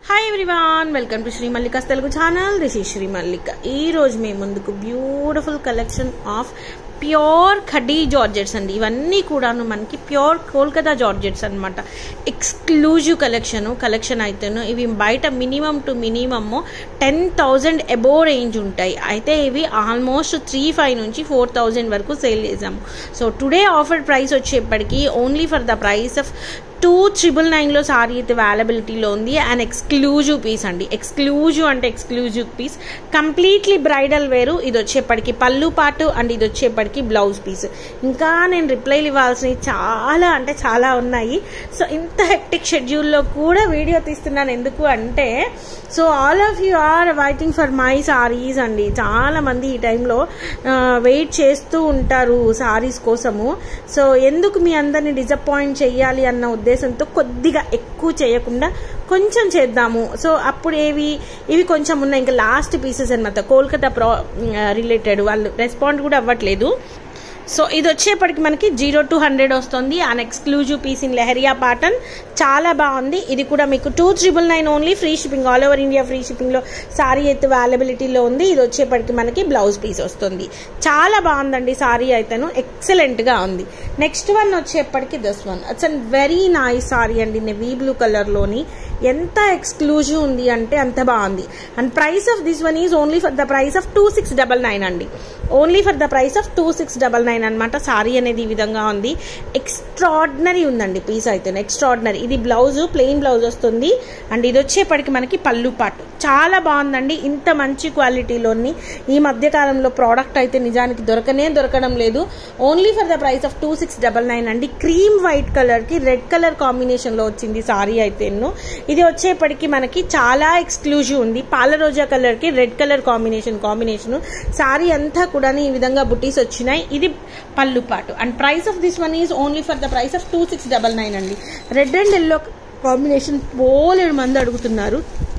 hi everyone welcome to Shri Mallika's Telugu channel this ఈ శ్రీ మల్లిక ఈ రోజు మీ ముందుకు beautiful collection of pure khadi georgettes అండి ఇవన్నీ కూడాను మనకి ప్యూర్ కోల్కతా జార్జెట్స్ అనమాట ఎక్స్క్లూజివ్ కలెక్షన్ కలెక్షన్ అయితేను ఇవి బయట minimum to minimum ten thousand above range ఉంటాయి అయితే ఇవి ఆల్మోస్ట్ త్రీ ఫైవ్ నుంచి ఫోర్ థౌజండ్ వరకు సేల్ చేసాము సో టుడే ఆఫర్ ప్రైస్ వచ్చేప్పటికి only for the price of two triple నైన్లో సారీ అయితే అవైలబిలిటీలో ఉంది అండ్ ఎక్స్క్లూజివ్ పీస్ అండి ఎక్స్క్లూజివ్ అంటే ఎక్స్క్లూజివ్ పీస్ కంప్లీట్లీ బ్రైడల్ వేరు ఇది వచ్చేప్పటికి పళ్ళు పాటు అండ్ ఇది వచ్చేప్పటికి బ్లౌజ్ పీస్ ఇంకా నేను రిప్లైలు ఇవ్వాల్సినవి చాలా అంటే చాలా ఉన్నాయి సో ఇంత హెక్టిక్ షెడ్యూల్లో కూడా వీడియో తీస్తున్నాను ఎందుకు అంటే so all of you are waiting for my saris అండి చాలా మంది ఈ టైంలో వెయిట్ చేస్తూ ఉంటారు సారీస్ కోసము సో ఎందుకు మీ అందరిని డిసప్పాయింట్ చేయాలి అన్న ఉద్దేశంతో కొద్దిగా ఎక్కువ చేయకుండా కొంచెం చేద్దాము సో అప్పుడు ఏవి ఇవి కొంచెం ఉన్నాయి ఇంకా లాస్ట్ పీసెస్ అనమాట కోల్కతా ప్రో రిలేటెడ్ వాళ్ళు రెస్పాండ్ కూడా అవ్వట్లేదు సో ఇది వచ్చేప్పటికి మనకి జీరో టు హండ్రెడ్ వస్తుంది an exclusive piece in lehariya pattern చాలా బాగుంది ఇది కూడా మీకు two triple nine only free shipping all over India free షిప్పింగ్లో సారీ అయితే అవైలబిలిటీలో ఉంది ఇది వచ్చేప్పటికి మనకి బ్లౌజ్ పీస్ వస్తుంది చాలా బాగుందండి సారీ అయితేను ఎక్సలెంట్గా ఉంది నెక్స్ట్ వన్ వచ్చేప్పటికి this one it's an very nice sari అండి నెవీ బ్లూ కలర్లోని ఎంత ఎక్స్క్లూజివ్ ఉంది అంటే అంత బాగుంది and price of this one is only for the price of two six double nine అండి only for the price of two six double nine అనమాట సారీ అనేది ఈ విధంగా ఉంది ఎక్స్ట్రాడినరీ ఉందండి పీస్ అయితే ఎక్స్ట్రాడినరీ ఇది బ్లౌజ్ ప్లెయిన్ బ్లౌజ్ వస్తుంది అండ్ ఇది వచ్చేప్పటికి మనకి పళ్ళు పాటు చాలా బాగుందండి ఇంత మంచి క్వాలిటీలోని ఈ మధ్యకాలంలో ప్రోడక్ట్ అయితే నిజానికి దొరకనే దొరకడం లేదు only for the price of two six double nine అండి క్రీమ్ వైట్ కలర్కి రెడ్ కలర్ కాంబినేషన్లో వచ్చింది సారీ అయితేను ఇది వచ్చేప్పటికి మనకి చాలా ఎక్స్క్లూజివ్ ఉంది పాల రోజా కలర్కి red colour combination combination sari అంతా కూడా ఈ విధంగా బుటీస్ వచ్చినాయి ఇది పళ్ళు పాటు and price of this one is only for the price of two six double nine అండి రెడ్ అండ్ ఎల్లో కాంబినేషన్ పోలేడు మంది అడుగుతున్నారు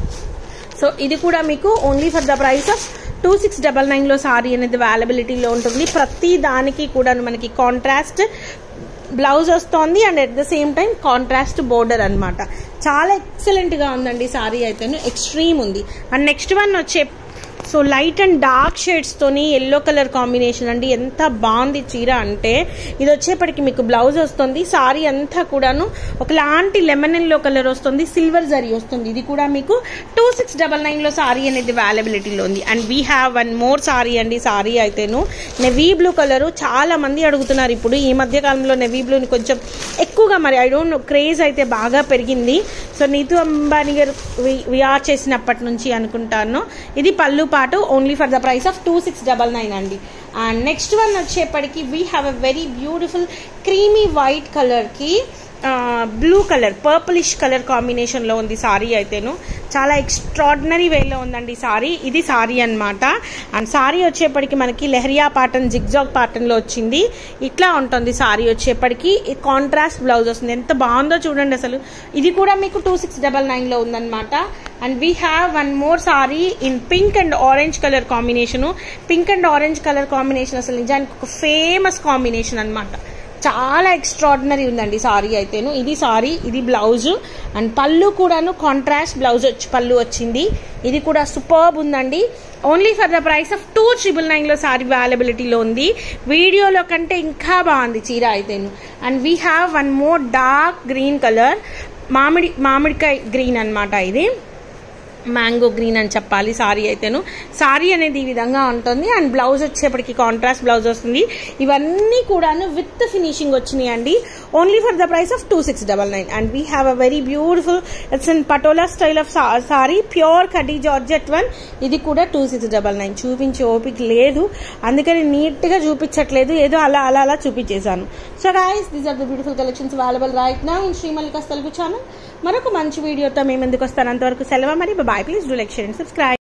సో ఇది కూడా మీకు only for the price of two six double నైన్లో సారీ అనేది అవైలబిలిటీలో ఉంటుంది ప్రతి దానికి కూడా మనకి కాంట్రాస్ట్ బ్లౌజ్ వస్తుంది and at the same time contrast border అనమాట చాలా ఎక్సలెంట్గా ఉందండి సారీ అయితే ఎక్స్ట్రీమ్ ఉంది అండ్ నెక్స్ట్ వన్ వచ్చే సో లైట్ అండ్ డార్క్ షేడ్స్తోని ఎల్లో కలర్ కాంబినేషన్ అండి ఎంత బాగుంది చీర అంటే ఇది వచ్చేప్పటికి మీకు బ్లౌజ్ వస్తుంది సారీ అంతా కూడాను ఒకలాంటి లెమన్ ఎల్లో కలర్ వస్తుంది సిల్వర్ జరీ వస్తుంది ఇది కూడా మీకు టూ సిక్స్ డబల్ నైన్లో సారీ అనేది అవైలబిలిటీలో ఉంది and we have one more sari అండి సారీ అయితేను నెవీ బ్లూ కలరు చాలా మంది అడుగుతున్నారు ఇప్పుడు ఈ మధ్య కాలంలో నెవీ బ్లూని కొంచెం ఎక్కువగా మరి ఐ డోంట్ నో క్రేజ్ అయితే బాగా పెరిగింది సో నీతు అంబానీ గారు విఆర్ చేసినప్పటి నుంచి అనుకుంటాను ఇది పళ్ళు పాటు only for the price of two six double nine అండి అండ్ నెక్స్ట్ వన్ వచ్చేప్పటికి we have a very beautiful creamy white కలర్కి బ్లూ కలర్ పర్పులిష్ కలర్ కాంబినేషన్లో ఉంది సారీ అయితేను చాలా ఎక్స్ట్రాడినరీ వేలో ఉందండి సారీ ఇది సారీ అనమాట అండ్ సారీ వచ్చేప్పటికి మనకి లెహరియా పాటన్ జిగ్జాగ్ పాటన్లో వచ్చింది ఇట్లా ఉంటుంది సారీ వచ్చేప్పటికి కాంట్రాస్ట్ బ్లౌజ్ వస్తుంది ఎంత బాగుందో చూడండి అసలు ఇది కూడా మీకు టూ సిక్స్ డబల్ నైన్లో ఉందన్నమాట and we have one more sari in pink and orange colour combination pink and orange colour combination అసలు నిజానికి ఒక ఫేమస్ కాంబినేషన్ అనమాట చాలా ఎక్స్ట్రాడినరీ ఉందండి సారీ అయితేను ఇది సారీ ఇది బ్లౌజ్ అండ్ పళ్ళు కూడాను కాంట్రాస్ట్ బ్లౌజ్ వచ్చి పళ్ళు వచ్చింది ఇది కూడా సూపర్బ్ ఉందండి only for the price of two triple నైన్లో సారీ అవైలబిలిటీలో ఉంది వీడియోలో కంటే ఇంకా బాగుంది చీర అయితేను and we have one more dark green colour మామిడి మామిడికాయ గ్రీన్ అనమాట ఇది మ్యాంగో గ్రీన్ అని చెప్పాలి సారీ అయితేను సారీ అనేది ఈ విధంగా ఉంటుంది అండ్ బ్లౌజ్ వచ్చేప్పటికి కాంట్రాస్ట్ బ్లౌజ్ వస్తుంది ఇవన్నీ కూడాను విత్ ఫినిషింగ్ వచ్చినాయి అండి only for the price of two six double nine and we have a very beautiful it's an patola style of sari pure kadi georgette one ఇది కూడా టూ సిక్స్ డబల్ నైన్ చూపించే ఓపిక లేదు అందుకని నీట్గా చూపించట్లేదు ఏదో అలా అలా అలా చూపించేశాను so guys these are the beautiful collections available right నా ఇన్ శ్రీమల్లికాస్ తెలుగు ఛానల్ మరొక మంచి వీడియోతో మేము ఎందుకు వస్తాను అంతవరకు సెలవు మరి bye please do like share and subscribe